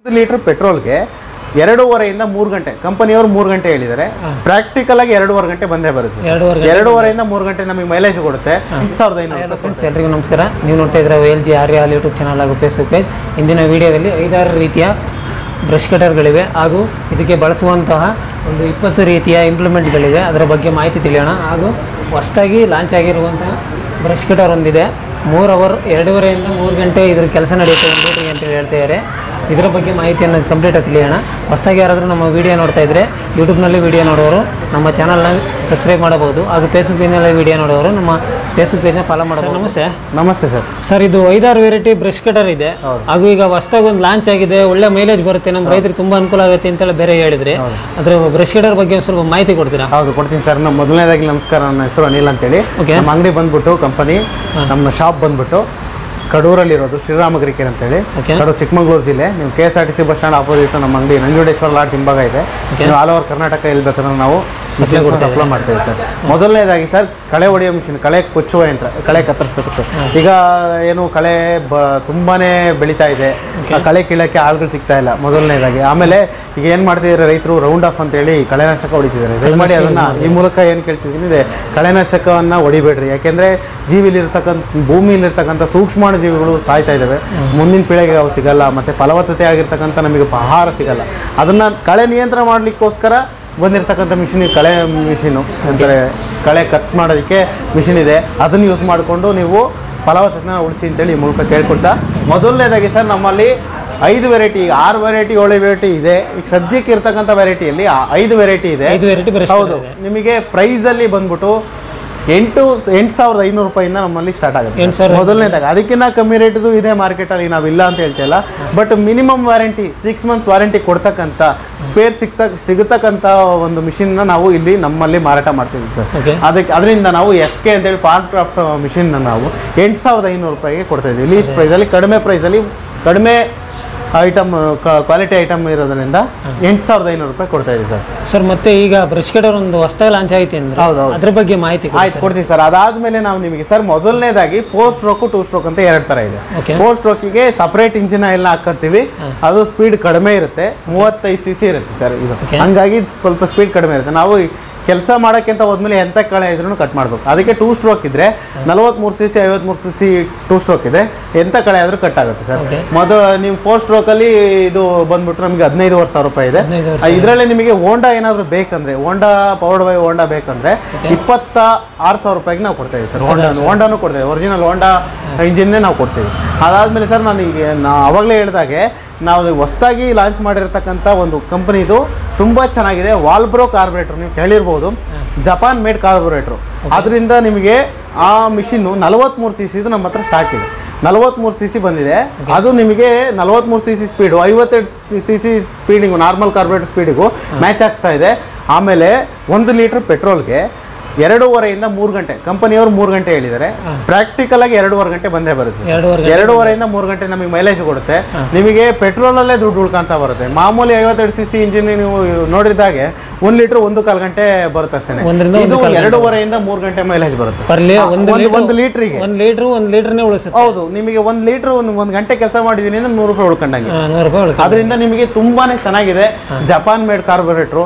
ಒಂದು ಲೀಟರ್ ಪೆಟ್ರೋಲ್ಗೆ ಎರಡೂವರೆಯಿಂದ ಮೂರು ಗಂಟೆ ಕಂಪನಿಯವರು ಮೂರು ಗಂಟೆ ಹೇಳಿದ್ದಾರೆ ಪ್ರಾಕ್ಟಿಕಲ್ ಆಗಿ ಎರಡೂವರೆ ಗಂಟೆ ಬಂದೇ ಬರುತ್ತೆ ಎರಡೂವರೆ ಎರಡೂವರೆಯಿಂದ ಮೂರು ಗಂಟೆ ನಮಗೆ ಮೈಲೇಜ್ ಕೊಡುತ್ತೆ ಎಂಟು ಸಾವಿರದ ಐನೂರು ರೂಪಾಯಿ ಫ್ರೆಂಡ್ಸ್ ಎಲ್ರಿಗೂ ನಮಸ್ಕಾರ ನೀವು ನೋಡ್ತಾ ಇದ್ರೆ L G R L YouTube channel ಹಾಗೂ ಫೇಸ್ಬುಕ್ ಪೇಜ್ ಇಂದಿನ ವಿಡಿಯೋದಲ್ಲಿ ಐದಾರು ರೀತಿಯ ಬ್ರಷ್ ಕಟರ್ಗಳಿವೆ ಹಾಗೂ ಇದಕ್ಕೆ ಬಳಸುವಂತಹ ಒಂದು ಇಪ್ಪತ್ತು ರೀತಿಯ ಇಂಪ್ಲಿಮೆಂಟ್ಗಳಿವೆ ಅದರ ಬಗ್ಗೆ ಮಾಹಿತಿ ತಿಳಿಯೋಣ ಹಾಗೂ ಹೊಸದಾಗಿ ಲಾಂಚ್ ಆಗಿರುವಂತಹ ಬ್ರಷ್ ಕಟರ್ ಒಂದಿದೆ ಮೂರು ಅವರ್ ಎರಡೂವರೆಯಿಂದ ಮೂರು ಗಂಟೆ ಇದ್ರ ಕೆಲಸ ನಡೆಯುತ್ತೆ ಒಂದು ಡ್ಯೂಟಿಗೆ ಅಂತ ಹೇಳ್ತಾ ಇದ್ದಾರೆ ಇದರ ಬಗ್ಗೆ ಮಾಹಿತಿಯನ್ನು ಕಂಪ್ಲೀಟಾಗಿ ತಿಳಿಯೋಣ ಹೊಸದಾಗಿ ಯಾರಾದರೂ ನಮ್ಮ ವಿಡಿಯೋ ನೋಡ್ತಾ ಇದ್ದರೆ ಯೂಟ್ಯೂಬ್ನಲ್ಲಿ ವಿಡಿಯೋ ನೋಡೋರು ನಮ್ಮ ಚಾನಲ್ನ ಸಬ್ಸ್ಕ್ರೈಬ್ ಮಾಡಬಹುದು ಹಾಗೂ ಫೇಸ್ಬುಕ್ ಪೇಜ್ನಲ್ಲಿ ವಿಡಿಯೋ ನೋಡೋರು ನಮ್ಮ ಫೇಸ್ಬುಕ್ ಪೇಜ್ನ ಫಾಲೋ ಮಾಡಬಹುದು ನಮಸ್ತೆ ನಮಸ್ತೆ ಸರ್ ಸರ್ ಇದು ಐದಾರು ವೆರೈಟಿ ಬ್ರಷ್ ಕಟರ್ ಇದೆ ಹಾಗೂ ಈಗ ಹೊಸದಾಗಿ ಒಂದು ಲಾಂಚ್ ಆಗಿದೆ ಒಳ್ಳೆ ಮೈಲೇಜ್ ಬರುತ್ತೆ ನಮ್ಮ ರೈತರಿಗೆ ತುಂಬಾ ಅನುಕೂಲ ಆಗುತ್ತೆ ಅಂತೆಲ್ಲ ಬೇರೆ ಹೇಳಿದ್ರೆ ಅದ್ರ ಬ್ರಷ್ ಕಟರ್ ಬಗ್ಗೆ ಒಂದು ಸ್ವಲ್ಪ ಮಾಹಿತಿ ಕೊಡ್ತೀರಾ ಹೌದು ಕೊಡ್ತೀನಿ ಸರ್ ನಮ್ಮ ಮೊದಲನೇದಾಗಿ ನಮಸ್ಕಾರ ನನ್ನ ಹೆಸರು ಅನಿಲ್ ಅಂತೇಳಿ Okay. ನಮ್ಮ ಅಂಗಡಿ ಬಂದ್ಬಿಟ್ಟು ಕಂಪನಿ ನಮ್ಮ ಶಾಪ್ ಬಂದ್ಬಿಟ್ಟು ಕಡೂರಲ್ಲಿರೋದು ಶ್ರೀರಾಮಗಿರಿಕೆರೆ ಅಂತೇಳಿ Okay. ಕಡೂರು ಚಿಕ್ಕಮಗಳೂರು ಜಿಲ್ಲೆ ನೀವು K S R T C bus stand opposite ನಮ್ಮ ಅಂಗಡಿ ನಂಜುಂಡೇಶ್ವರ ಲಾಡ್ಜ್ ಹಿಂಭಾಗ ಇದೆ ನೀವು ಆಲ್ ಓವರ್ ಕರ್ನಾಟಕ ಎಲ್ಲಿ ಬೇಕಾದ್ರೆ ನಾವು ಸಪ್ಲೈ ಮಾಡ್ತೇವೆ ಸರ್ ಮೊದಲನೇದಾಗಿ ಸರ್ ಕಳೆ ಹೊಡೆಯೋ ಮಿಷಿನ್ ಕಳೆ ಕೊಚ್ಚುವ ಯಂತ್ರ ಕಳೆ ಕತ್ತರಿಸೋದಕ್ಕೆ ಈಗ ಏನು ಕಳೆ ಬ ತುಂಬಾನೇ ಬೆಳೀತಾ ಇದೆ ಆ ಕಳೆ ಕೀಳಕ್ಕೆ ಆಳುಗಳು ಸಿಗ್ತಾ ಇಲ್ಲ ಮೊದಲನೇದಾಗಿ ಆಮೇಲೆ ಈಗ ಏನು ಮಾಡ್ತಿದ್ದಾರೆ ರೈತರು ರೌಂಡ್ ಆಫ್ ಅಂತೇಳಿ ಕಳೆನಾಶಕ ಹೊಡಿತಿದ್ದಾರೆ ದಯಮಾಡಿ ಅದನ್ನ ಈ ಮೂಲಕ ಏನು ಕೇಳ್ತಿದ್ದೀನಿ ಅಂದರೆ ಕಳೆನಾಶಕವನ್ನು ಹೊಡಿಬೇಡ್ರಿ ಯಾಕೆಂದರೆ ಜೀವಿಲಿರ್ತಕ್ಕಂಥ ಭೂಮಿಲಿರ್ತಕ್ಕಂಥ ಸೂಕ್ಷ್ಮಾಣು ಜೀವಿಗಳು ಸಾಯ್ತಾ ಇದ್ದಾವೆ ಮುಂದಿನ ಪೀಳಿಗೆಗೆ ಅವು ಸಿಗಲ್ಲ ಮತ್ತು ಫಲವತ್ತತೆ ಆಗಿರ್ತಕ್ಕಂಥ ನಮಗೆ ಆಹಾರ ಸಿಗಲ್ಲ ಅದನ್ನು ಕಳೆ ನಿಯಂತ್ರಣ ಮಾಡಲಿಕ್ಕೋಸ್ಕರ ಬಂದಿರತಕ್ಕಂಥ ಮಿಷಿನ್ ಕಳೆ ಮಿಷಿನು ಅಂತಾರೆ ಕಳೆ ಕಟ್ ಮಾಡೋದಕ್ಕೆ ಮಿಷಿನ್ ಇದೆ ಅದನ್ನು ಯೂಸ್ ಮಾಡಿಕೊಂಡು ನೀವು ಫಲವತ್ತತೆನ ಉಳಿಸಿ ಅಂತೇಳಿ ಈ ಮೂಲಕ ಕೇಳ್ಕೊಳ್ತಾ ಮೊದಲನೇದಾಗಿ ಸರ್ ನಮ್ಮಲ್ಲಿ ಐದು ವೆರೈಟಿ ಈಗ ಆರು ವೆರೈಟಿ ಏಳು ವೆರೈಟಿ ಇದೆ ಈಗ ಸದ್ಯಕ್ಕೆ ಇರ್ತಕ್ಕಂಥ ವೆರೈಟಿಯಲ್ಲಿ ಐದು ವೆರೈಟಿ ಇದೆ ಐದು ವೆರೈಟಿ ಬ್ರಷ್ ಹೌದು ನಿಮಗೆ ಪ್ರೈಸಲ್ಲಿ ಬಂದ್ಬಿಟ್ಟು ಎಂಟು ಎಂಟು ಸಾವಿರದ ಐನೂರು ರೂಪಾಯಿಂದ ನಮ್ಮಲ್ಲಿ ಸ್ಟಾರ್ಟ್ ಆಗುತ್ತೆ ಎಂಟು ಸಾವಿರದ ಮೊದಲನೇದಾಗ ಅದಕ್ಕಿಂತ ಕಮ್ಮಿ ರೇಟ್ದು ಇದೆ ಮಾರ್ಕೆಟಲ್ಲಿ ನಾವಿಲ್ಲ ಅಂತ ಹೇಳ್ತಿಲ್ಲ but minimum warranty six months warranty ಕೊಡ್ತಕ್ಕಂಥ ಸ್ಪೇರ್ ಸಿಕ್ಸ ಸಿಗತಕ್ಕಂಥ ಒಂದು ಮಿಷಿನ್ನ ನಾವು ಇಲ್ಲಿ ನಮ್ಮಲ್ಲಿ ಮಾರಾಟ ಮಾಡ್ತೀವಿ ಸರ್ Okay. ಅದಕ್ಕೆ ಅದರಿಂದ ನಾವು ಎಸ್ ಕೆ ಅಂತೇಳಿ ಫಾರ್ಮ್ ಕ್ರಾಫ್ಟ್ ಮಿಷಿನ್ನ ನಾವು ಎಂಟು ಸಾವಿರದ ಐನೂರು ರೂಪಾಯಿಗೆ ಕೊಡ್ತಾ ಇದ್ದೀವಿ ಲೀಸ್ಟ್ ಪ್ರೈಸಲ್ಲಿ ಕಡಿಮೆ ಪ್ರೈಸಲ್ಲಿ ಕಡಿಮೆ ಐಟಮ್ ಕ್ವಾಲಿಟಿ ಐಟಮ್ ಇರೋದ್ರಿಂದ ಎಂಟು ಸಾವಿರದ ಐನೂರು ರೂಪಾಯಿ ಕೊಡ್ತಾ ಇದ್ದೀವಿ ಸರ್ ಸರ್ ಮತ್ತೆ ಈಗ ಬ್ರಷ್ ಕಟರ್ ಒಂದು ಹೊಸದಾಗಿ ಲಾಂಚ್ ಆಯ್ತು ಅಂದ್ರೆ ಹೌದು, ಹೌದು. ಅದ್ರ ಬಗ್ಗೆ ಮಾಹಿತಿ ಕೊಡಿ ಆಯ್ತು ಕೊಡ್ತೀವಿ ಸರ್ ಅದಾದ್ಮೇಲೆ ನಾವು ನಿಮಗೆ ಸರ್ ಮೊದಲನೇದಾಗಿ ಫೋರ್ ಸ್ಟ್ರೋಕು ಟೂ ಸ್ಟ್ರೋಕ್ ಅಂತ ಎರಡು ಥರ ಇದೆ Okay. ಫೋರ್ ಸ್ಟ್ರೋಕಿಗೆ ಸಪರೇಟ್ ಇಂಜಿನ್ ಆಯಿಲ್ನ ಹಾಕಂತೀವಿ ಅದು ಸ್ಪೀಡ್ ಕಡಿಮೆ ಇರುತ್ತೆ ಮೂವತ್ತೈದು ಸಿ ಸಿ ಇರುತ್ತೆ ಸರ್ ಇದು Okay. ಹಂಗಾಗಿ ಇದು ಸ್ವಲ್ಪ ಸ್ಪೀಡ್ ಕಡಿಮೆ ಇರುತ್ತೆ ನಾವು ಕೆಲಸ ಮಾಡೋಕ್ಕಿಂತ ಹೋದ್ಮೇಲೆ ಎಂಥ ಕಳೆ ಇದ್ರೂ ಕಟ್ ಮಾಡಬೇಕು ಅದಕ್ಕೆ ಟೂ ಸ್ಟ್ರೋಕ್ ಇದ್ರೆ ನಲವತ್ತ್ಮೂರು ಸಿ ಸಿ ಐವತ್ಮೂರು ಸಿ ಸಿ ಟೂ ಸ್ಟ್ರೋಕ್ ಇದೆ ಎಂಥ ಕಳೆ ಆದರೂ ಕಟ್ ಆಗುತ್ತೆ ಸರ್ Okay. ಮೊದಲು ನೀವು ಫೋರ್ ಸ್ಟ್ರೋಕಲ್ಲಿ ಇದು ಬಂದ್ಬಿಟ್ಟು ನಮಗೆ ಹದಿನೈದುವರೆ ಸಾವಿರ ರೂಪಾಯಿ ಇದೆ ಹದಿನೈದುವರೆ ಇದರಲ್ಲಿ ನಿಮಗೆ ಹೋಂಡಾ ಏನಾದರೂ ಬೇಕಂದ್ರೆ ಹೋಂಡಾ ಪವರ್ಡ್ ಬೈ ಹೋಂಡಾ ಬೇಕಂದ್ರೆ ಇಪ್ಪತ್ತ ಆರು ಸಾವಿರ ರೂಪಾಯಿಗೆ ನಾವು ಕೊಡ್ತೇವೆ ಸರ್ ಹೋಂಡಾ ಹೋಂಡಾನು ಕೊಡ್ತೇವೆ ಒರಿಜಿನಲ್ ಹೋಂಡಾ ಇಂಜಿನ್ನೇ ನಾವು ಕೊಡ್ತೀವಿ ಅದಾದಮೇಲೆ ಸರ್ ನಾನು ಈಗ ನಾ ಅವಾಗಲೇ ಹೇಳಿದಾಗೆ ನಾವು ಹೊಸದಾಗಿ ಲಾಂಚ್ ಮಾಡಿರ್ತಕ್ಕಂಥ ಒಂದು ಕಂಪನಿದು ತುಂಬ ಚೆನ್ನಾಗಿದೆ ವಾಲ್ಬ್ರೋ ಕಾರ್ಬೊರೇಟ್ರ್ ನೀವು ಕೇಳಿರ್ಬೋದು ಜಪಾನ್ ಮೇಡ್ ಕಾರ್ಬೊರೇಟ್ರು ಅದರಿಂದ ನಿಮಗೆ ಆ ಮಿಷಿನ್ನು ನಲವತ್ತ್ಮೂರು ಸಿ ಸಿದು ನಮ್ಮ ಹತ್ರ ಸ್ಟಾಕ್ ಇದೆ ನಲವತ್ತ್ಮೂರು ಸಿ ಸಿ ಬಂದಿದೆ ಅದು ನಿಮಗೆ ನಲವತ್ತ್ಮೂರು ಸಿ ಸಿ ಸ್ಪೀಡು ಐವತ್ತೆರಡು ಸಿ ಸಿ ಸ್ಪೀಡಿಗೂ ನಾರ್ಮಲ್ ಕಾರ್ಬೊರೇಟರ್ ಸ್ಪೀಡಿಗೂ ಮ್ಯಾಚ್ ಆಗ್ತಾ ಇದೆ ಆಮೇಲೆ ಒಂದು ಲೀಟ್ರ್ ಪೆಟ್ರೋಲ್ಗೆ ಎರಡೂವರೆಯಿಂದ ಮೂರು ಗಂಟೆ ಕಂಪನಿಯವರು ಮೂರು ಗಂಟೆ ಹೇಳಿದ್ದಾರೆ ಪ್ರಾಕ್ಟಿಕಲ್ ಆಗಿ ಎರಡೂವರೆ ಗಂಟೆ ಬಂದೇ ಬರುತ್ತೆ ಎರಡೂವರೆ ಎರಡೂವರೆಯಿಂದ ಮೂರು ಗಂಟೆ ನಮಗೆ ಮೈಲೇಜ್ ಕೊಡುತ್ತೆ ನಿಮಗೆ ಪೆಟ್ರೋಲಲ್ಲೇ ದುಡ್ಡು ಉಳ್ಕೊಂತ ಬರುತ್ತೆ ಮಾಮೂಲಿ ಐವತ್ತೆರಡು ಸಿ ಸಿ ಇಂಜಿನ್ ನೀವು ನೋಡಿದಾಗೆ ಒಂದು ಲೀಟರ್ ಒಂದು ಕಾಲು ಗಂಟೆ ಬರುತ್ತೆ ಅಷ್ಟೇ ಒಂದರಿಂದ ಒಂದು ಇದು ಎರಡೂವರೆಯಿಂದ ಮೂರು ಗಂಟೆ ಮೈಲೇಜ್ ಬರುತ್ತೆ ಪರ್ಲಿ ಆ, ಒಂದು ಒಂದು ಒಂದು ಲೀಟ್ರಿಗೆ ಒಂದು ಲೀಟ್ರು ಒಂದು ಲೀಟ್ರನ್ನೇ ಉಳಿಸುತ್ತೆ ಹೌದು ನಿಮಗೆ ಒಂದು ಲೀಟ್ರ್ ಒಂದು ಗಂಟೆ ಕೆಲಸ ಮಾಡಿದ್ದೀನಿ ಅಂದ್ರೆ ನೂರು ರೂಪಾಯಿ ಉಳ್ಕೊಂಡಂಗೆ ಆ, ನೂರು ರೂಪಾಯಿ ಉಳಿಸುತ್ತೆ ಅದರಿಂದ ನಿಮಗೆ ತುಂಬಾನೇ ಚೆನ್ನಾಗಿದೆ Japan made carburettor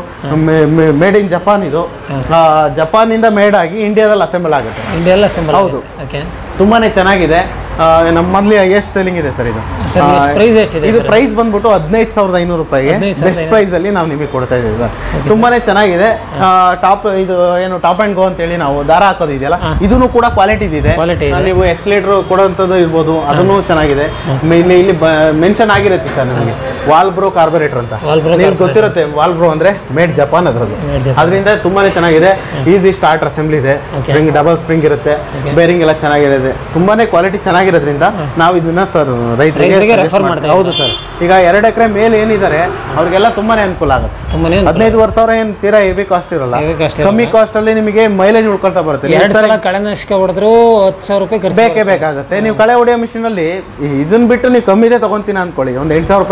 made in Japan ಇದು ಆ, ಜಪಾನಿಂದ ಮೇಡ್ ಆಗಿ ಇಂಡಿಯಾದಲ್ಲಿ ಅಸೆಂಬಲ್ ಆಗುತ್ತೆ ಇಂಡಿಯೆಲ್ಲ ಸಿಂಬಲ್ ಹೌದು. ಓಕೆ ತುಂಬಾನೇ ಚೆನ್ನಾಗಿದೆ ಆ, ನಮ್ಮಲ್ಲಿ ಎಷ್ಟು ಸೆಲ್ಲಿಂಗ್ ಇದೆ ಸರ್ ಇದು ಸರ್ ಆ, ಪ್ರೈಸ್ ಎಷ್ಟಿದೆ ಇದು ಪ್ರೈಸ್ ಬಂದ್ಬಿಟ್ಟು ಹದಿನೈದು ಸಾವಿರದ ಐನೂರು ರೂಪಾಯಿಗೆ 15,000 ಬೆಸ್ಟ್ ಪ್ರೈಸ್ ಅಲ್ಲಿ ನಾವು ನಿಮಗೆ ಕೊಡ್ತಾ ಇದ್ದೀವಿ ಸರ್ ತುಂಬಾನೇ ಚೆನ್ನಾಗಿದೆ ಟಾಪ್ ಇದು ಏನು ಟಾಪ್ ಅಂಡ್ ಗೋ ಅಂತೇಳಿ ನಾವು ದಾರ ಹಾಕೋದು ಇದೆಯಲ್ಲ ಇದನ್ನು ಕೂಡ ಕ್ವಾಲಿಟಿ ಇದೆ Quality ಆ, ನೀವು ಎಕ್ಸ್ಲೇಟರ್ ಕೊಡೋಂಥದ್ದು ಇರ್ಬೋದು ಅದನ್ನು ಚೆನ್ನಾಗಿದೆ ಮ- ಇಲ್ಲಿ ಇಲ್ಲಿ ಮೆನ್ಷನ್ ಆಗಿರುತ್ತೆ ಸರ್ ನಿಮಗೆ ವಾಲ್ಬ್ರೋ ಕಾರ್ಬೊರೇಟರ್ ಅಂತ Walbro ನಿಮ್ಗೆ ಗೊತ್ತಿರುತ್ತೆ ವಾಲ್ಬ್ರೋ ಅಂದ್ರೆ ಮೇಡ್ ಜಪಾನ್ ಅದರದ್ದು Made Japan. ಅದರಿಂದ ತುಂಬಾನೇ ಚೆನ್ನಾಗಿದೆ ಈಸಿ ಸ್ಟಾರ್ಟರ್ ಅಸೆಂಬ್ಲಿ ಇದೆ ಸ್ಪ್ರಿಂಗ್ ಡಬಲ್ ಸ್ಪ್ರಿಂಗ್ ಇರುತ್ತೆ ಬೇರಿಂಗ್ ಎಲ್ಲ ಚೆನ್ನಾಗಿರುತ್ತೆ ತುಂಬಾನೇ ಕ್ವಾಲಿಟಿ ಚೆನ್ನಾಗಿರೋದ್ರಿಂದ ನಾವು ಇದನ್ನ ಸರ್ ರೈತರಿಗೆ ರೈತರಿಗೆ suggest refer ಮಾಡ್ತೀವಿ. ಮಾಡ್ತಾ ಹೌದು ಸರ್ ಈಗ ಎರಡು ಎಕರೆ ಮೇಲೆ ಏನಿದ್ದಾರೆ ಅವ್ರಿಗೆಲ್ಲ ತುಂಬಾನೇ ಅನುಕೂಲ ಆಗುತ್ತೆ ತುಂಬಾನೇ ಹದಿನೈದುವರೆ ಸಾವಿರ ಏನು ತೀರಾ ಹೆವಿ ಕಾಸ್ಟ್ ಇರಲ್ಲ Heavy cost ಕಮ್ಮಿ ಕಾಸ್ಟ್ ಅಲ್ಲಿ ನಿಮಗೆ ಮೈಲೇಜ್ ಉಳ್ಕೊಳ್ತಾ ಬರುತ್ತೆ ಎರಡು ಸಲ ಕಳೆನಾಶಕ ಹೊಡೆದ್ರು ಹತ್ತು ಸಾವಿರ ರೂಪಾಯಿ ಖರ್ಚು ಬೇಕೇ ಬೇಕಾಗುತ್ತೆ ನೀವು ಕಳೆ ಹೊಡೆಯೋ ಮಿಷಿನ್ ಅಲ್ಲಿ ಇದನ್ನ ಬಿಟ್ಟು ನೀವು ಕಮ್ಮಿದೆ ತಗೊಂತೀನಿ ಅನ್ಕೊಳ್ಳಿ ಒಂದು ಎಂಟು ಸಾವಿರ ರೂಪಾಯಿ ತಗೊಳ್ತೀನಿ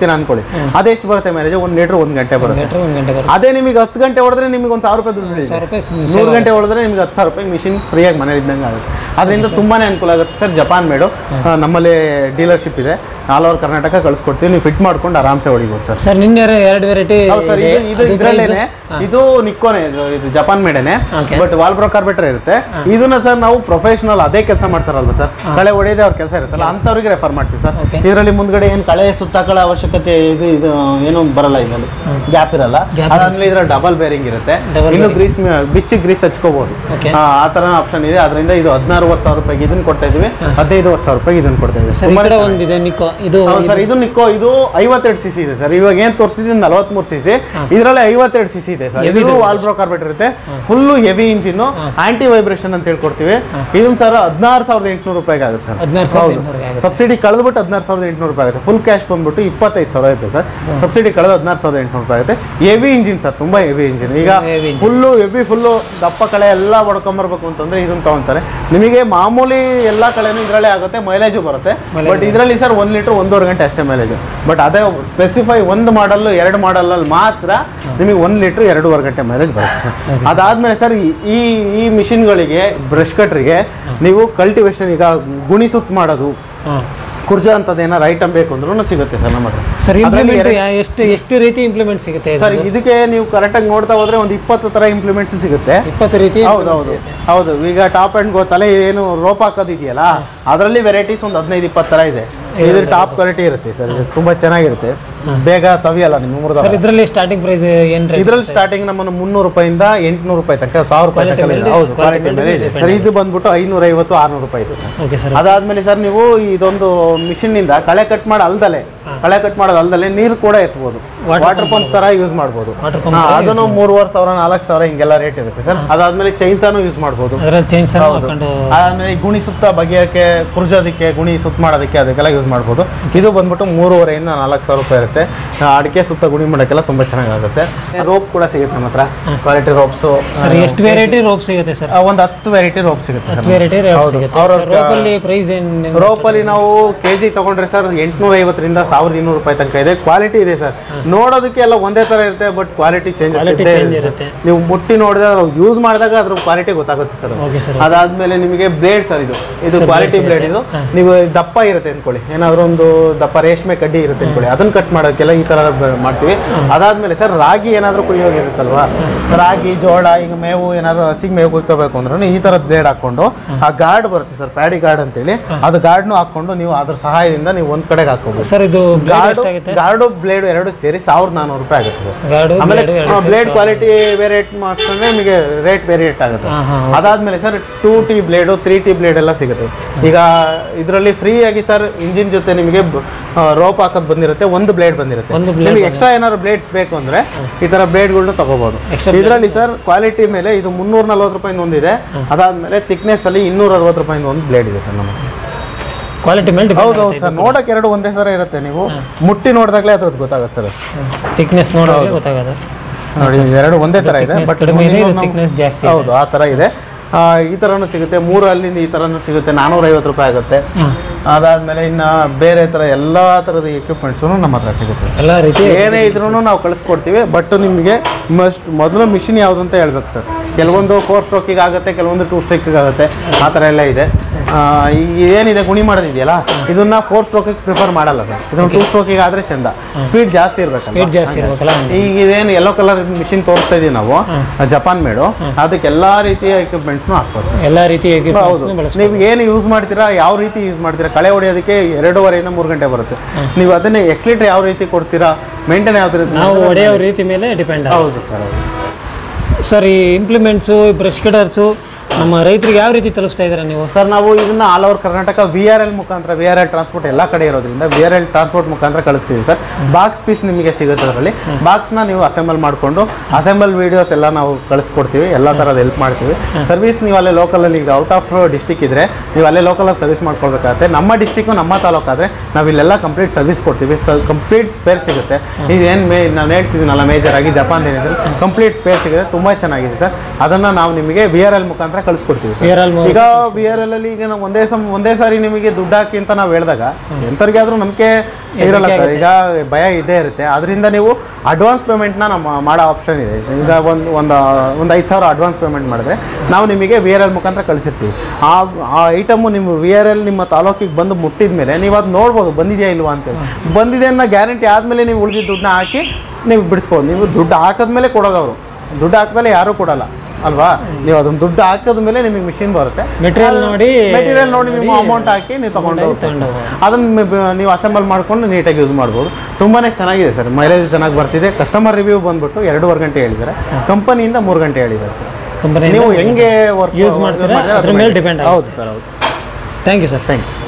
ಹೊಡಿತೀರಾ ಅನ್ಕೊಳ್ಳಿ ಅದೆಷ್ಟು ಬರುತ್ತೆ ಮೈಲೇಜ್ ಒಂದು ಲೀಟ್ರ್ ಒಂದು ಗಂಟೆ ಬರುತ್ತೆ ಲೀಟ್ರ್ ಒಂದು ಗಂಟೆ ಬರುತ್ತೆ ಅದೇ ನಿಮಗೆ ಹತ್ತು ಗಂಟೆ ಹೊಡೆದ್ರೆ ನಿಮಗೆ ಒಂದು ಸಾವಿರ ರೂಪಾಯಿ ದುಡ್ಡು ಉಳಿಯುತ್ತೆ. ಸಾವಿರ ರೂಪಾಯಿ ನೂರು ಗಂಟೆ ಹೊಡೆದ್ರೆ ನಿಮ್ಗೆ ಹತ್ತು ಸಾವಿರ ರೂಪಾಯಿ ಮಿಷಿನ್ ಫ್ರೀಯಾಗಿ ಮನೇಲಿ ಇದ್ದಂಗೆ ಆಗುತ್ತೆ ಅದರಿಂದ ತುಂಬಾ ಅನುಕೂಲ ಆಗುತ್ತೆ ಸರ್ ಜಪಾನ್ ಮೇಡು ಆ, ನಮ್ಮಲ್ಲಿ ಡೀಲರ್ಶಿಪ್ ಇದೆ ಆಲ್ ಓವರ್ ಕರ್ನಾಟಕ ಕಳಿಸ್ಕೊಡ್ತೀವಿ ನೀವು ಫಿಟ್ ಮಾಡ್ಕೊಂಡು ಆರಾಮ್ಸೆ ಹೊಡಿಬೋದು ಸರ್ ಸರ್ ನಿನ್ನೆ ಎರಡು ವೆರೈಟಿ ಹೌದು ಸರ್ ಇದು ಇದು ಇದರಲ್ಲೇನೆ ಇದು ನಿಕ್ಕೋನೆ ಇದು ಇದು ಜಪಾನ್ ಮೇಡೇನೆ Okay. ಬಟ್ ವಾಲ್ ಬ್ರೋ ಕಾರ್ಬೇಟರ್ ಇರುತ್ತೆ ಇದನ್ನ ಸರ್ ನಾವು ಪ್ರೊಫೆಷನಲ್ ಅದೇ ಕೆಲಸ ಮಾಡ್ತಾರಲ್ವ ಸರ್ ಕಳೆ ಹೊಡೆಯೋದೇ ಅವ್ರ ಕೆಲಸ ಇರುತ್ತಲ್ಲ ಅಂಥವ್ರಿಗೆ ರೆಫರ್ ಮಾಡ್ತೀವಿ ಸರ್ Okay. ಇದರಲ್ಲಿ ಮುಂದ್ಗಡೆ ಏನು ಕಳೆ ಸುತ್ತಾಕಳ ಅವಶ್ಯಕತೆ ಇದು ಇದು ಏನು ಬರಲ್ಲ ಇದರಲ್ಲಿ ಗ್ಯಾಪ್ ಇರಲ್ಲ Gap ಅದಾದ್ಮೇಲೆ ಇದರ ಡಬಲ್ ಬೇರಿಂಗ್ ಇರುತ್ತೆ Double ಇನ್ನು ಗ್ರೀಸ್ ಬಿಚ್ಚಿ ಗ್ರೀಸ್ ಹಚ್ಕೋಬಹುದು Okay. ಆ ಥರ ಆಪ್ಷನ್ ಇದೆ ಅದರಿಂದ ಇದು ಹದಿನಾರುವರೆ ಸಾವಿರ ರೂಪಾಯಿಗೆ ಇದನ್ನ ಕೊಡ್ತಾ ಇದೀವಿ ಹದಿನೈದುವರೆ ಸಾವಿರ ರೂಪಾಯಿಗೆ ಇದನ್ನ ಕೊಡ್ತಾ ಇದ್ದೀವಿ ಸರ್ ಈ ಕಡೆ ಒಂದಿದೆ ನಿಕ್ಕೋ ಇದು ಹೌದು ಸರ್ ಇದು ನಿಕ್ಕೋ ಇದು ಐವತ್ತೆರಡು ಸಿ ಸಿ ಇದೆ ಸರ್ ಇವಾಗ ಏನ್ ತೋರಿಸಿದ್ರೆ ನಲವತ್ಮೂರು ಸಿ ಸಿ ಇದರಲ್ಲಿ ಐವತ್ತೆರಡು ಸಿ ಸಿ ಇದೆ ಸರ್ ಇದು ವಾಲ್ ಬ್ರೋ ಕಾರ್ಬೆಟ್ ಇರುತ್ತೆ full heavy engine anti vibration ಅಂತ ಹೇಳ್ಕೊಡ್ತೀವಿ ಇದನ್ನ ಸರ್ ಹದಿನಾರು ಸಾವಿರದ ಎಂಟುನೂರು ರೂಪಾಯಿಗೆ ಆಗುತ್ತೆ ಸರ್ ಹದಿನಾರು ಸಾವಿರದ ಎಂಟುನೂರಿಗೆ ಆಗುತ್ತೆ. ಸಬ್ಸಿಡಿ ಕಳೆದ್ಬಿಟ್ಟು ಹದಿನಾರು ಸಾವಿರದ ಎಂಟುನೂರು ರೂಪಾಯಿ ಆಗುತ್ತೆ ಫುಲ್ ಕ್ಯಾಶ್ ಬಂದ್ಬಿಟ್ಟು ಇಪ್ಪತ್ತೈದು ಸಾವಿರ ಆಗುತ್ತೆ ಸರ್ ಸಬ್ಸಿಡಿ ಕಳೆದು ಹದಿನಾರು ಸಾವಿರದ ಎಂಟುನೂರು ರೂಪಾಯಿ ಆಗುತ್ತೆ ಹೆವಿ ಇಂಜಿನ್ ಸರ್ ತುಂಬಾ ಹೆವಿ ಇಂಜಿನ್ ಈಗ Heavy engine. Full heavy full ದಪ್ಪ ಕಳೆ ಎಲ್ಲ ಹೊಡ್ಕೊಂಬರ್ಬೇಕು ಅಂತಂದ್ರೆ ಇದನ್ನ ತಗೊಂತಾರೆ ನಿಮಗೆ ಮಾಮೂಲಿ ಎಲ್ಲ ಕಳೆನೂ ಇದರಲ್ಲೇ ಆಗುತ್ತೆ ಮೈಲೇಜು ಬರುತ್ತೆ ಬಟ್ ಇದರಲ್ಲಿ ಸರ್ ಒಂದು ಲೀಟ್ರ್ ಒಂದೂವರೆ ಗಂಟೆ ಅಷ್ಟೇ ಮೈಲೇಜ್ ಬಟ್ ಅದೇ ಸ್ಪೆಸಿಫೈ ಒಂದು ಮಾಡಲ್ ಎರಡು ಮಾಡಲಲ್ಲಿ ಮಾತ್ರ ನಿಮಗೆ ಒಂದು ಲೀಟ್ರ್ ಎರಡೂವರೆ ಗಂಟೆ ಮೈಲೇಜ್ ಬರುತ್ತೆ ಸರ್ ಅದಾದ್ಮೇಲೆ ಸರ್ ಈ- ಈ ಈ ಮಿಷಿನ್ಗಳಿಗೆ ಬ್ರಷ್ ಕಟ್ರಿಗೆ ನೀವು ಕಲ್ಟಿವೇಶನ್ ಈಗ ಗುಣಿ ಸುತ್ತ ಮಾಡೋದು ಹಾಂ ಕುರ್ಜ ಅಂತದ್ದು ಏನಾರು ಐಟಮ್ ಬೇಕು ಅಂದ್ರೂ ಸಿಗುತ್ತೆ ಸರ್ ನಮ್ಮ ಹತ್ರ ಸರ್ ಅದ್ರಲ್ಲಿ ಇಂಪ್ಲಿಮೆಂಟ್ ಎಷ್ಟು ಎಷ್ಟು ರೀತಿ ಇಂಪ್ಲಿಮೆಂಟ್ ಸಿಗುತ್ತೆ ಇದು? ಸರ್ ಇದಕ್ಕೆ ನೀವು ಕರೆಕ್ಟಾಗಿ ನೋಡ್ತಾ ಹೋದ್ರೆ ಒಂದು ಇಪ್ಪತ್ತು ಥರ ಇಂಪ್ಲಿಮೆಂಟ್ಸ್ ಸಿಗುತ್ತೆ ಇಪ್ಪತ್ತು ರೀತಿ ಹೌದು ಹೌದು ಹೌದು ಈಗ ಟಾಪ್ ಅಂಡ್ ಗೋ ತಲೆ ಏನು ರೋಪ್ ಹಾಕೋದಿದೆಯಲ್ಲ ಅದರಲ್ಲಿ ವೆರೈಟೀಸ್ ಒಂದು ಹದಿನೈದು ಇಪ್ಪತ್ತು ಥರ ಇದೆ ಇದು ಟಾಪ್ ಕ್ವಾಲಿಟಿ ಇರುತ್ತೆ ಸರ್ ಇದು ತುಂಬ ಚೆನ್ನಾಗಿರುತ್ತೆ ಬೇಗ ಸವಿಯಲ್ಲ ನಿಮ್ಮ ಮುರಿದ ಸರ್ ಇದರಲ್ಲಿ ಸ್ಟಾರ್ಟಿಂಗ್ ಪ್ರೈಸ್ ಏನು ರೇಟ್ ಇದರಲ್ಲಿ ಸ್ಟಾರ್ಟಿಂಗ್ ನಮ್ಮನ್ನು ಮುನ್ನೂರು ರೂಪಾಯಿಂದ ಎಂಟುನೂರು ರೂಪಾಯಿ ತನಕ ಸಾವಿರ ರೂಪಾಯಿ ತನಕ ಇದೆ ಹೌದು ಕ್ವಾಲಿಟಿ ಮೇಲೆ ಇದೆ ಸರ್ ಇದು ಬಂದ್ಬಿಟ್ಟು ಐನೂರ ಐವತ್ತು ಆರ್ನೂರು ರೂಪಾಯಿ ಇದೆ ಸರ್ ಓಕೆ ಸರ್ ಅದಾದ್ಮೇಲೆ ಸರ್ ನೀವು ಇದೊಂದು ಮಿಷಿನ್ ನಿಂದ ಕಳೆ ಕಟ್ ಮಾಡಿ ಅಲ್ದಲೆ ಕಳೆ ಕಟ್ ಮಾಡೋದು ಅಲ್ದಲೆ ನೀರು ಕೂಡ ಎತ್ಬೋದು ವಾಟರ್ ಪಂಪ್ ತರ ಯೂಸ್ ಮಾಡ್ಬೋದು Water pump ಹಾ, ತರ ಅದನ್ನು ಮೂರುವರೆ ಸಾವಿರ ನಾಲ್ಕು ಸಾವಿರ ಹಿಂಗೆಲ್ಲ ರೇಟ್ ಇರುತ್ತೆ ಸರ್ ಅದಾದ್ಮೇಲೆ ಚೈನ್ಸಾನು ಯೂಸ್ ಮಾಡ್ಬೋದು ಅದರಲ್ಲಿ ಚೇಂಜ್ ಹೌದು ಹಾಕೊಂಡು ಅದಾದ್ಮೇಲೆ ಈ ಗುಣಿ ಸುತ್ತ ಬಗೆಯಕ್ಕೆ ಕುರ್ಜೋದಕ್ಕೆ ಗುಣಿ ಸುತ್ತ ಮಾಡೋದಕ್ಕೆ ಅದಕ್ಕೆಲ್ಲ ಯೂಸ್ ಮಾಡ್ಬೋದು ಇದು ಬಂದ್ಬಿಟ್ಟು ಮೂರುವರೆಯಿಂದ ನಾಲ್ಕು ಸಾವಿರ ರೂಪಾಯಿ ಇರುತ್ತೆ ಆ, ಅಡಿಕೆ ಸುತ್ತ ಗುಣಿ ಮಾಡೋಕ್ಕೆಲ್ಲ ತುಂಬ ಚೆನ್ನಾಗಾಗುತ್ತೆ ರೋಪ್ ಕೂಡ ಸಿಗುತ್ತೆ ನಮ್ಮ ಹತ್ರ ಕ್ವಾಲಿಟಿ ರೋಪ್ಸು ಸರ್ ಎಷ್ಟು ವೆರೈಟಿ ರೋಪ್ ಸಿಗುತ್ತೆ ಸರ್ ಒಂದು ಹತ್ತು ವೆರೈಟಿ ರೋಪ್ ಸಿಗುತ್ತೆ ಸರ್ ವೆರೈಟಿ ರೋಪ್ ಹೌದು. ಸಿಗುತ್ತೆ ಅವ್ರ ಸರ್ ರೋಪಲ್ಲಿ ಪ್ರೈಸ್ ಏನು ರೋಪಲ್ಲಿ ನಾವು ಕೆ ಜಿ ತೊಗೊಂಡ್ರೆ ಸರ್ ಎಂಟುನೂರ ಐವತ್ತರಿಂದ ಸಾವಿರದ ಇನ್ನೂರು ರೂಪಾಯಿ ತನಕ ಇದೆ ಕ್ವಾಲಿಟಿ ಇದೆ ಸರ್ ನೋಡೋದಕ್ಕೆ ಎಲ್ಲ ಒಂದೇ ಥರ ಇರುತ್ತೆ ಬಟ್ ಕ್ವಾಲಿಟಿ ಚೇಂಜಸ್ Quality ಇದ್ದೇ change ಇರುತ್ತೆ ಇರುತ್ತೆ. ನೀವು ಮುಟ್ಟಿ ನೋಡಿದ್ರೆ ಯೂಸ್ ಮಾಡಿದಾಗ ಅದ್ರ ಕ್ವಾಲಿಟಿ ಗೊತ್ತಾಗುತ್ತೆ ಸರ್ ಓಕೆ ಸರ್ ಅದಾದ್ಮೇಲೆ ನಿಮಗೆ ಬ್ಲೇಡ್ ಸರ್ ಇದು ಇದು Sir, ಕ್ವಾಲಿಟಿ blades ಬ್ಲೇಡ್ ಇದು ನೀವು ದಪ್ಪ ಇರುತ್ತೆ ಅನ್ಕೊಳ್ಳಿ ಏನಾದ್ರು ಒಂದು ದಪ್ಪ ರೇಷ್ಮೆ ಕಡ್ಡಿ ಇರುತ್ತೆ ಅನ್ಕೊಳ್ಳಿ ಅದನ್ನ ಕಟ್ ಮಾಡೋಕ್ಕೆಲ್ಲ ಈ ತರ ಬ- ಮಾಡ್ತೀವಿ ಅದಾದ್ಮೇಲೆ ಸರ್ ರಾಗಿ ಏನಾದ್ರು ಕುಯ್ಯೋಗಿರುತ್ತಲ್ವಾ ರಾಗಿ ಜೋಳ ಈಗ ಮೇವು ಏನಾದ್ರು ಹಸಿಗೆ ಮೇವು ಕುಯ್ಕೋಬೇಕು ಅಂದ್ರೂ ಈ ತರ ಬ್ಲೇಡ್ ಹಾಕೊಂಡು ಆ ಗಾರ್ಡ್ ಬರುತ್ತೆ ಸರ್ ಪ್ಯಾಡಿ ಗಾರ್ಡ್ ಅಂತೇಳಿ ಅದು ಗಾರ್ಡ್ನು ಹಾಕೊಂಡು ನೀವು ಅದ್ರ ಸಹಾಯದಿಂದ ನೀವು ಒಂದ್ ಕಡೆಗೆ ಹಾಕೋಬಹುದು ಸರ್ ಇದು ಬ್ಲೇಡ್ ಗಾರ್ಡು ಎಷ್ಟಾಗುತ್ತೆ ಗಾರ್ಡು ಬ್ಲೇಡ್ ಎರಡು ಸೇರಿ ಸಾವಿರದ ನಾನ್ನೂರು ರೂಪಾಯಿ ಆಗುತ್ತೆ ಸರ್ ಗಾರ್ಡು ಆಮೇಲೆ ಬ್ಲೇಡ್ ಎರಡು ಬ್ಲೇಡ್ ಕ್ವಾಲಿಟಿ ವೇರಿಯೇಟ್ ಮಾಡಿಸ್ಕೊಂಡ್ರೆ ನಿಮಗೆ ರೇಟ್ ವೇರಿಯೇಟ್ ಆಗುತ್ತೆ ಹಾಂ ಹಾಂ ಅದಾದ್ಮೇಲೆ sir two T blade three T blade ಎಲ್ಲ ಸಿಗುತ್ತೆ ಈಗ ಇದರಲ್ಲಿ ಫ್ರೀ ಆಗಿ ಸರ್ ಇಂಜಿನ್ ಜೊತೆ ನಿಮಗೆ ರೋಪ್ ಹಾಕೋದು ಬಂದಿರುತ್ತೆ ಒಂದು ಬ್ಲೇಡ್ ಬಂದಿರುತ್ತೆ ಒಂದು blade ನಿಮಗೆ ಎಕ್ಸ್ಟ್ರಾ ಏನಾದ್ರು ಬ್ಲೇಡ್ಸ್ ಬೇಕು ಅಂದ್ರೆ ಈ ತರ ಬ್ಲೇಡ್ಗಳನ್ನ ತಗೋಬಹುದು Extra ಇದರಲ್ಲಿ ಸರ್ ಕ್ವಾಲಿಟಿ ಮೇಲೆ ಇದು ಮುನ್ನೂರ ನಲ್ವತ್ತು ರೂಪಾಯಿಂದ ಒಂದಿದೆ ಅದಾದ್ಮೇಲೆ thickness ಅಲ್ಲಿ ಇನ್ನೂರ ಅರವತ್ತು ರೂಪಾಯಿಂದ ಒಂದು ಬ್ಲೇಡ್ ಇದೆ ಸರ್ ನಮ್ಮ ಕ್ವಾಲಿಟಿ ಮೇಲೆ ಹೌದು ಹೌದು ಸರ್ ನೋಡಕ್ಕೆ ಎರಡು ಒಂದೇ ಥರ ಇರುತ್ತೆ ನೀವು ಮುಟ್ಟಿ ನೋಡಿದಾಗಲೇ ಅದ್ರದ್ದು ಗೊತ್ತಾಗುತ್ತೆ ಸರ್ ಥಿಕ್ನೆಸ್ ನೋಡೋಕೆ ಗೊತ್ತಾಗೋದು ನೋಡಿ ಎರಡು ಒಂದೇ ಥರ ಇದೆ Thickness ಬಟ್ ಕಡಿಮೆ ಇದೆ, ಇದು thickness ಜಾಸ್ತಿ ಇದೆ. ಹೌದು ಆ ಥರ ಇದೆ ಆ, ಈ ಥರನೂ ಸಿಗುತ್ತೆ ಮೂರು ಅಲ್ಲಿಂದ ಈ ಥರನೂ ಸಿಗುತ್ತೆ ನಾನ್ನೂರೈವತ್ತು ರೂಪಾಯಿ ಆಗುತ್ತೆ ಅದಾದಮೇಲೆ ಇನ್ನು ಬೇರೆ ಥರ ಎಲ್ಲ ಥರದ ಎಕ್ವಿಪ್ಮೆಂಟ್ಸು ನಮ್ಮ ಹತ್ರ ಸಿಗುತ್ತೆ ಎಲ್ಲ ರೀತಿ ಏನೇ ಇದ್ರೂ ನಾವು ಕಳಿಸ್ಕೊಡ್ತೀವಿ ಬಟ್ ನಿಮಗೆ ಮಸ್ಟ್ ಮೊದಲು ಮಿಷಿನ್ ಯಾವುದು ಅಂತ ಹೇಳ್ಬೇಕು ಸರ್ ಕೆಲವೊಂದು ಫೋರ್ ಸ್ಟ್ರೋಕಿಗೆ ಆಗುತ್ತೆ ಕೆಲವೊಂದು ಟೂ ಸ್ಟ್ರೋಕಿಗೆ ಆಗುತ್ತೆ ಆ ಥರ ಎಲ್ಲ ಇದೆ ಆ, ಈ ಏನಿದೆ ಗುಣಿ ಮಾಡೋದಿದೆಯಲ್ಲ ಇದನ್ನ ಫೋರ್ ಸ್ಟ್ರೋಕಿಗೆ ಪ್ರಿಫರ್ ಮಾಡಲ್ಲ ಸರ್ ಇದನ್ನು ಟೂ ಸ್ಟ್ರೋಕಿಗೆ ಆದರೆ ಚಂದ ಸ್ಪೀಡ್ ಜಾಸ್ತಿ ಇರಬೇಕು ಸ್ಪೀಡ್ ಜಾಸ್ತಿ ಇರ್ಬೇಕಲ್ಲ ಈಗ ಇದೇನು ಯೆಲ್ಲೋ ಕಲರ್ ಮಿಷಿನ್ ತೋರಿಸ್ತಾ ಇದೀವಿ ನಾವು ಜಪಾನ್ ಮೇಡು ಅದಕ್ಕೆ ಎಲ್ಲಾ ರೀತಿಯ ಎಕ್ವಿಪ್ಮೆಂಟ್ಸ್ನು ಹಾಕ್ಬೋದು ಸರ್ ಎಲ್ಲ ರೀತಿ ಹೌದು ಎಕ್ವಿಪ್ಮೆಂಟ್ಸ್ನ ಬಳಸ್ಬೋದು ನೀವು ಏನು ಯೂಸ್ ಮಾಡ್ತೀರಾ ಯಾವ ರೀತಿ ಯೂಸ್ ಮಾಡ್ತೀರಾ ಕಳೆ ಹೊಡೆಯೋದಕ್ಕೆ ಎರಡೂವರೆಯಿಂದ ಮೂರು ಗಂಟೆ ಬರುತ್ತೆ ನೀವು ಅದನ್ನೇ ಎಕ್ಸ್ಲೀಟರ್ ಯಾವ ರೀತಿ ಕೊಡ್ತೀರಾ ಮೇಂಟೈನ್ ಯಾವ ರೀತಿ ನಾವು ಹೊಡೆಯೋ ರೀತಿ ಮೇಲೆ ಡಿಪೆಂಡ್ ಹೌದು ಸರ್ ಹೌದು ಸರ್ ಈ ಇಂಪ್ಲಿಮೆಂಟ್ಸು ಬ್ರಷ್ ಕಟರ್ಸು ನಮ್ಮ ರೈತರಿಗೆ ಯಾವ ರೀತಿ ತಲುಪಿಸ್ತಾ ಇದ್ದೀರಾ ನೀವು ಸರ್ ನಾವು ಇದನ್ನ all over Karnataka V R L ಮುಖಾಂತರ ವಿ ಆರ್ ಎಲ್ ಟ್ರಾನ್ಸ್ಪೋರ್ಟ್ ಎಲ್ಲ ಕಡೆ ಇರೋದ್ರಿಂದ ವಿ ಆರ್ ಎಲ್ ಟ್ರಾನ್ಸ್ಪೋರ್ಟ್ ಮುಖಾಂತರ ಕಳಿಸ್ತೀವಿ ಸರ್ ಬಾಕ್ಸ್ ಪೀಸ್ ನಿಮಗೆ ಸಿಗುತ್ತೆ ಅದರಲ್ಲಿ ಬಾಕ್ಸ್ನ ನೀವು ಅಸೆಂಬಲ್ ಮಾಡಿಕೊಂಡು ಅಸೆಂಬಲ್ ವೀಡಿಯೋಸ್ ಎಲ್ಲ ನಾವು ಕಳಿಸ್ಕೊಡ್ತೀವಿ ಎಲ್ಲ ಥರದ ಹೆಲ್ಪ್ ಮಾಡ್ತೀವಿ ಸರ್ವಿಸ್ ನೀವು ಅಲ್ಲೇ ಲೋಕಲಲ್ಲಿ ಈಗ ಔಟ್ ಆಫ್ ಡಿಸ್ಟಿಕ್ ಇದ್ದರೆ ನೀವು ಅಲ್ಲೇ ಲೋಕಲಲ್ಲಿ ಸರ್ವಿಸ್ ಮಾಡ್ಕೊಳ್ಬೇಕಾಗತ್ತೆ ನಮ್ಮ ಡಿಸ್ಟಿಕ್ಕು ನಮ್ಮ ತಾಲೂಕಾದರೆ ನಾವು ಇಲ್ಲೆಲ್ಲ ಕಂಪ್ಲೀಟ್ ಸರ್ವಿಸ್ ಕೊಡ್ತೀವಿ ಸ ಕಂಪ್ಲೀಟ್ ಸ್ಪೇರ್ ಸಿಗುತ್ತೆ ಇದೇನು ಮೇ ನಾನು ಹೇಳ್ತಿದ್ದೀನಲ್ಲ ಮೇಜರ್ ಆಗಿ ಜಪಾನ್ ಏನಿದ್ರೆ ಕಂಪ್ಲೀಟ್ ಸ್ಪೇರ್ ಸಿಗುತ್ತೆ ತುಂಬ ಚೆನ್ನಾಗಿದೆ ಸರ್ ಅದನ್ನು ನಾವು ನಿಮಗೆ ವಿ ಆರ್ ಎಲ್ ಮುಖಾಂತರ ಕಳಿಸ್ಕೊಡ್ತೀವಿ ಸರ್ VRL ಈಗ ಬಿ ಆರ್ ಎಲ್ ಅಲ್ಲಿ ಈಗ ನಾವು ಒಂದೇ ಸಮ ಒಂದೇ ಸಾರಿ ನಿಮಗೆ ದುಡ್ಡು ಹಾಕಿ ಅಂತ ನಾವು ಹೇಳಿದಾಗ ಎಂಥವ್ರಿಗೆ ಆದ್ರೂ ನಂಬಿಕೆ ಇರಲ್ಲ ಸರ್ ಈಗ ಭಯ ಇದ್ದೇ ಇರುತ್ತೆ ಅದರಿಂದ ನೀವು ಅಡ್ವಾನ್ಸ್ ಪೇಮೆಂಟ್ನ ನಮ್ಮ ಮಾಡೋ ಆಪ್ಷನ್ ಇದೆ ಈಗ ಒಂದು ಒಂದು ಒಂದು ಐದು ಸಾವಿರ ಅಡ್ವಾನ್ಸ್ ಪೇಮೆಂಟ್ ಮಾಡಿದ್ರೆ ನಾವು ನಿಮಗೆ ವಿ ಆರ್ ಎಲ್ ಮುಖಾಂತರ ಕಳಿಸಿರ್ತೀವಿ ಆ ಆ ಐಟಮು ನಿಮ್ಮ ವಿ ಆರ್ ಎಲ್ ನಿಮ್ಮ ತಾಲೂಕಿಗೆ ಬಂದು ಮುಟ್ಟಿದ ಮೇಲೆ ನೀವು ಅದು ನೋಡ್ಬೋದು ಬಂದಿದೆಯಾ ಇಲ್ವಾ ಅಂತೇಳಿ ಬಂದಿದೆ ಅನ್ನೋ ಗ್ಯಾರಂಟಿ ಆದಮೇಲೆ ನೀವು ಉಳಿದಿದ್ದ ದುಡ್ಡನ್ನ ಹಾಕಿ ನೀವು ಬಿಡಿಸ್ಬೋದು ನೀವು ದುಡ್ಡು ಹಾಕಿದ್ಮೇಲೆ ಕೊಡೋದು ಅವರು ದುಡ್ಡು ಹಾಕಿದ್ಮೇಲೆ ಯಾರೂ ಕೊಡಲ್ಲ ಅಲ್ವಾ ನೀವು ಅದನ್ನ ದುಡ್ಡು ಹಾಕಿದ ಮೇಲೆ ನಿಮಗೆ ಮಿಷಿನ್ ಬರುತ್ತೆ ಮೆಟೀರಿಯಲ್ ನೋಡಿ ಮೆಟೀರಿಯಲ್ ನೋಡಿ ನೀವು ಅಮೌಂಟ್ ಹಾಕಿ ನೀವು ತಗೊಂಡು ಹೋಗ್ತೀರಿ ಸರ್. ಅದನ್ನ ಮೆ- ಬ- ನೀವು ಅಸೆಂಬಲ್ ಮಾಡ್ಕೊಂಡು ನೀಟಾಗಿ ಯೂಸ್ ಮಾಡ್ಬೋದು ತುಂಬಾ ಚೆನ್ನಾಗಿದೆ ಸರ್ ಮೈಲೇಜ್ ಚೆನ್ನಾಗಿ ಬರ್ತಿದೆ ಕಸ್ಟಮರ್ ರಿವ್ಯೂ ಬಂದ್ಬಿಟ್ಟು ಎರಡೂವರೆ ಗಂಟೆ ಹೇಳಿದ್ದಾರೆ ಕಂಪನಿಯಿಂದ ಮೂರು ಗಂಟೆ ಹೇಳಿದ್ದಾರೆ ಸರ್ ಕಂಪನಿ ನೀವು ಹೆಂಗೆ ವರ್ಕ್ use ಮಾಡ್ತೀರಾ? ಅದ್ರ ಮೇಲೆ depend ಆಗುತ್ತೆ. ಹೌದು ಸರ್ ಹೌದು thank you sir thank you